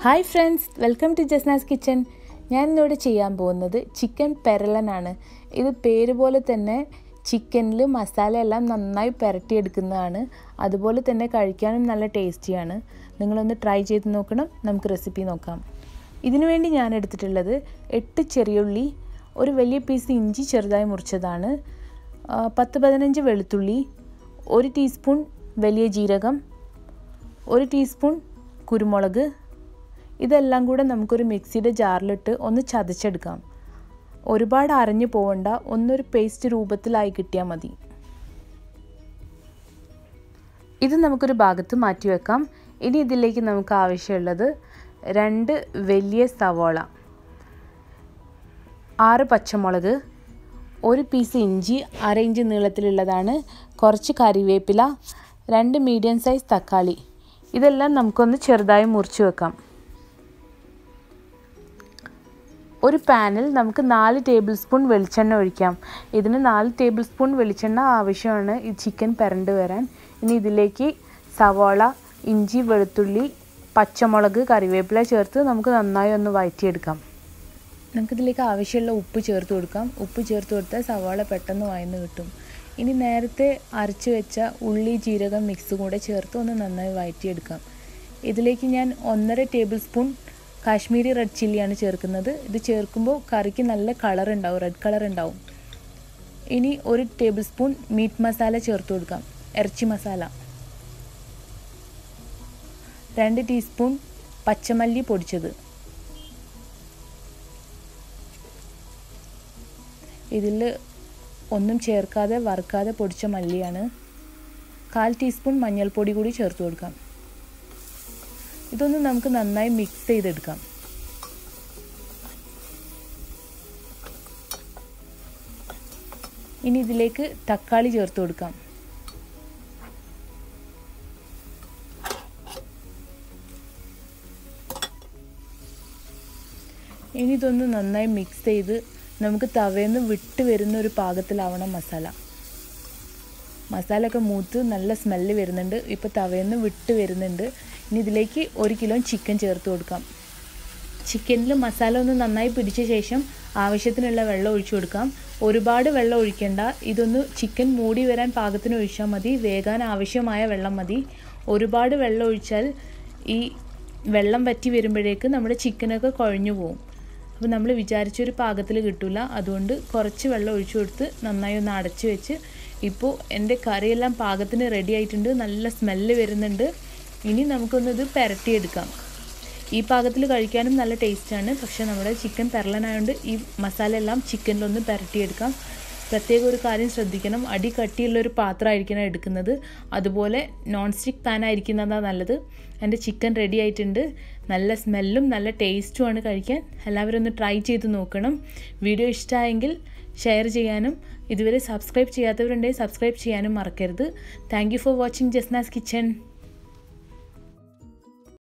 hi friends welcome to Jasna's kitchen ഞാൻ ഇന്നിവിടെ ചെയ്യാൻ പോകുന്നത് ചിക്കൻ പെരളനാണ് ഇത് പേര് പോലെ തന്നെ ചിക്കനിൽ മസാല എല്ലാം നന്നായി പുരട്ടിയെടുക്കുന്നതാണ് അതുപോലെ തന്നെ കഴിക്കാനും നല്ല ടേസ്റ്റിയാണ് നിങ്ങളൊന്ന് ട്രൈ ചെയ്ത് നോക്കണം നമുക്ക് റെസിപ്പി നോക്കാം ഇതിനു വേണ്ടി ഞാൻ എടുത്തിട്ടുള്ളത് എട്ട് ചെറിയുള്ളി ഒരു വലിയ പീസ് ഇഞ്ചി ചെറുതായി മുറിച്ചതാണ് ആ, പത്ത് പതിനഞ്ച് വെളുത്തുള്ളി ഒരു ടീസ്പൂൺ വലിയ ജീരകം ഒരു ടീസ്പൂൺ കുരുമുളക് ഇതെല്ലാം കൂടെ നമുക്കൊരു മിക്സിയുടെ ജാറിലിട്ട് ഒന്ന് ചതച്ചെടുക്കാം ഒരുപാട് അരഞ്ഞു പോവണ്ട ഒന്നൊരു പേസ്റ്റ് രൂപത്തിലായി കിട്ടിയാൽ മതി ഇത് നമുക്കൊരു ഭാഗത്ത് മാറ്റി വെക്കാം ഇനി ഇതിലേക്ക് നമുക്ക് ആവശ്യമുള്ളത് രണ്ട് വലിയ സവോള ആറ് പച്ചമുളക് ഒരു പീസ് ഇഞ്ചി അര ഇഞ്ച് നീളത്തിലുള്ളതാണ് കുറച്ച് കറിവേപ്പില രണ്ട് മീഡിയം സൈസ് തക്കാളി ഇതെല്ലാം നമുക്കൊന്ന് ചെറുതായി മുറിച്ച് വെക്കാം ഒരു പാനിൽ നമുക്ക് നാല് ടേബിൾ സ്പൂൺ വെളിച്ചെണ്ണ ഒഴിക്കാം ഇതിന് നാല് ടേബിൾ സ്പൂൺ വെളിച്ചെണ്ണ ആവശ്യമാണ് ഈ ചിക്കൻ പെരണ്ട് വരാൻ ഇനി ഇതിലേക്ക് സവാള ഇഞ്ചി വെളുത്തുള്ളി പച്ചമുളക് കറിവേപ്പില ചേർത്ത് നമുക്ക് നന്നായി ഒന്ന് വഴറ്റിയെടുക്കാം നമുക്കിതിലേക്ക് ആവശ്യമുള്ള ഉപ്പ് ചേർത്ത് കൊടുക്കാം ഉപ്പ് ചേർത്ത് കൊടുത്താൽ സവാള പെട്ടെന്ന് വയന്ന് കിട്ടും ഇനി നേരത്തെ അരച്ച് വെച്ച ഉള്ളി ജീരകം മിക്സ് കൂടെ ചേർത്ത് ഒന്ന് നന്നായി വഴറ്റിയെടുക്കാം ഇതിലേക്ക് ഞാൻ ഒന്നര ടേബിൾ സ്പൂൺ കാശ്മീരി റെഡ് ചില്ലിയാണ് ചേർക്കുന്നത് ഇത് ചേർക്കുമ്പോൾ കറിക്ക് നല്ല കളർ ഉണ്ടാവും റെഡ് കളർ ഉണ്ടാവും ഇനി ഒരു ടേബിൾ സ്പൂൺ മീറ്റ് മസാല ചേർത്ത് കൊടുക്കാം ഇറച്ചി മസാല രണ്ട് ടീസ്പൂൺ പച്ചമല്ലി പൊടിച്ചത് ഇതിൽ ഒന്നും ചേർക്കാതെ വറുക്കാതെ പൊടിച്ച മല്ലിയാണ് കാൽ ടീസ്പൂൺ മഞ്ഞൾപ്പൊടി കൂടി ചേർത്ത് കൊടുക്കാം ഇതൊന്ന് നമുക്ക് നന്നായി മിക്സ് ചെയ്തെടുക്കാം ഇനി ഇതിലേക്ക് തക്കാളി ചേർത്ത് കൊടുക്കാം ഇനി ഇതൊന്ന് നന്നായി മിക്സ് ചെയ്ത് നമുക്ക് തവേന്ന് വിട്ട് വരുന്ന ഒരു പാകത്തിലാവണം മസാല മസാല ഒക്കെ മൂത്ത് നല്ല സ്മെല്ല് വരുന്നുണ്ട് ഇപ്പോൾ തവേന്ന് വിട്ട് വരുന്നുണ്ട് ഇനി ഇതിലേക്ക് ഒരു കിലോ ചിക്കൻ ചേർത്ത് കൊടുക്കാം ചിക്കനിൽ മസാല ഒന്ന് നന്നായി പിടിച്ച ശേഷം ആവശ്യത്തിനുള്ള വെള്ളം ഒഴിച്ചു കൊടുക്കാം ഒരുപാട് വെള്ളം ഒഴിക്കേണ്ട ഇതൊന്ന് ചിക്കൻ മൂടി വരാൻ പാകത്തിന് ഒഴിച്ചാൽ മതി വേകാൻ ആവശ്യമായ വെള്ളം മതി ഒരുപാട് വെള്ളം ഒഴിച്ചാൽ ഈ വെള്ളം വറ്റി വരുമ്പോഴേക്ക് നമ്മുടെ ചിക്കനൊക്കെ കുഴഞ്ഞു പോകും അപ്പോൾ നമ്മൾ വിചാരിച്ചൊരു പാകത്തിൽ കിട്ടില്ല അതുകൊണ്ട് കുറച്ച് വെള്ളം ഒഴിച്ചു കൊടുത്ത് നന്നായി ഒന്ന് അടച്ച് വെച്ച് ഇപ്പോൾ എൻ്റെ കറിയെല്ലാം പാകത്തിന് റെഡി ആയിട്ടുണ്ട് നല്ല സ്മെല്ല് വരുന്നുണ്ട് ഇനി നമുക്കൊന്നത് പുരട്ടിയെടുക്കാം ഈ പാകത്തിൽ കഴിക്കാനും നല്ല ടേസ്റ്റാണ് പക്ഷേ നമ്മുടെ ചിക്കൻ പെരളനായതുകൊണ്ട് ഈ മസാല എല്ലാം ചിക്കനിലൊന്ന് പുരട്ടിയെടുക്കാം പ്രത്യേക ഒരു കാര്യം ശ്രദ്ധിക്കണം അടി കട്ടിയുള്ളൊരു പാത്രമായിരിക്കണം എടുക്കുന്നത് അതുപോലെ നോൺ സ്റ്റിക്ക് പാൻ ആയിരിക്കുന്നതാണ് നല്ലത് എൻ്റെ ചിക്കൻ റെഡി ആയിട്ടുണ്ട് നല്ല സ്മെല്ലും നല്ല ടേസ്റ്റുമാണ് കഴിക്കാൻ എല്ലാവരും ഒന്ന് ട്രൈ ചെയ്ത് നോക്കണം വീഡിയോ ഇഷ്ടമായെങ്കിൽ ഷെയർ ചെയ്യാനും ഇതുവരെ സബ്സ്ക്രൈബ് ചെയ്യാത്തവരുണ്ടെങ്കിൽ സബ്സ്ക്രൈബ് ചെയ്യാനും മറക്കരുത് thank you for watching Jasna's kitchen